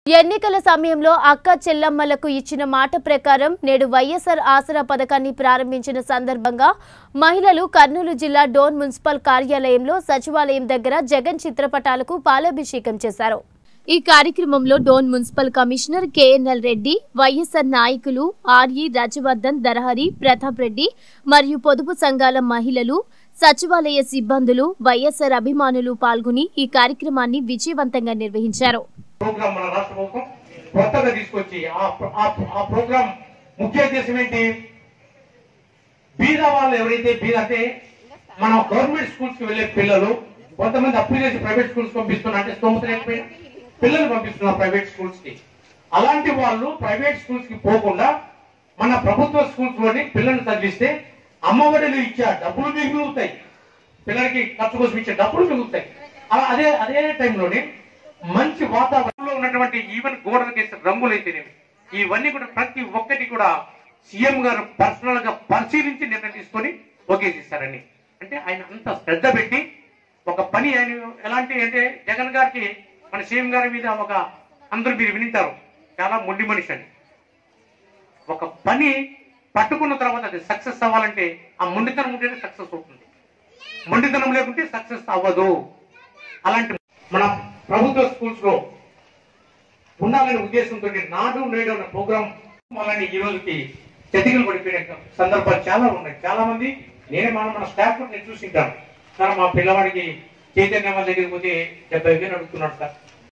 ఎన్నికల సమయంలో అక్క చెల్లమ్మలకు ఇచ్చిన మాట ప్రకారం నేడు వైఎస్ఆర్ ఆసరా పథకాన్ని ప్రారంభించిన సందర్భంగా మహిళలు కర్నూలు జిల్లా డోన్ మున్సిపల్ కార్యాలయంలో సచివాలయం దగ్గర జగన్ చిత్రపటాలకు పాలాభిషేకం చేశారు ఈ కార్యక్రమంలో Dhone municipal commissioner KNL Reddy YSR నాయకులు ఆర్ఈ రాజవర్ధన్ దరహరి ప్రతాప్ రెడ్డి మరియు పొదుపు సంఘాల మహిళలు సచివాలయ సిబ్బందులు వైఎస్ఆర్ అభిమానులు పాల్గొని ఈ కార్యక్రమాన్ని విజయవంతంగా నిర్వహించారు ప్రోగ్రామ్ మన రాష్ట్ర ప్రభుత్వం కొత్తగా తీసుకొచ్చి ఆ ప్ర- ఆ ప్ర- ఆ ప్రోగ్రామ్ ముఖ్య ఉద్దేశం ఏంటి బీద వాళ్ళు ఎవరైతే బీద అంటే మన గవర్నమెంట్ స్కూల్స్ కి వెళ్ళే పిల్లలు కొంతమంది అప్లై చేసి ప్రైవేట్ స్కూల్స్ పంపిస్తున్నారు అంటే స్తోమత లేకపోయినా పిల్లలు పంపిస్తున్నారు ప్రైవేట్ స్కూల్స్ కి అలాంటి వాళ్ళు ప్రైవేట్ స్కూల్స్ కి పోకుండా మన ప్రభుత్వ స్కూల్స్ లోని పిల్లల్ని చదివిస్తే అమ్మఒడిలు ఇచ్చే డబ్బులు మిగులుతాయి పిల్లలకి ఖర్చు కోసం ఇచ్చే డబ్బులు మిగులుతాయి అలా అదే అదే టైంలోనే మంచి వాతావరణంలో ఉన్నటువంటి ఈవెన్ గోడలకు వేసే రంగులు అయితేనేమి ఇవన్నీ కూడా ప్రతి ఒక్కటి కూడా సీఎం గారు పర్సనల్ గా పరిశీలించి నిర్ణయం తీసుకొని ఓకే చేశారని అంటే ఆయన అంత శ్రద్ధ పెట్టి ఒక పని ఆయన ఎలాంటి అంటే జగన్ గారికి మన సీఎం గారి మీద ఒక అందరూ మీరు వినింటారు చాలా మొండి మనిషి అని ఒక పని పట్టుకున్న తర్వాత అది సక్సెస్ అవ్వాలంటే ఆ మొండితనం ఉంటేనే సక్సెస్ అవుతుంది మొండితనం లేకుంటే సక్సెస్ అవ్వదు అలాంటి మన ప్రభుత్వ స్కూల్స్ లో ఉండాలనే ఉద్దేశంతో నాడు నేడు అన్న ప్రోగ్రామ్ అలాంటి ఈ రోజుకి చతికిలు పడిపోయిన సందర్భాలు చాలా ఉన్నాయి చాలా మంది నేనే మన మన స్టాఫ్ నేను చూసింటాను సార్ మా పిల్లవాడికి చైతన్య వాళ్ళ దగ్గరికి పోతే డెబ్బై వేలు అడుగుతున్నాడు సార్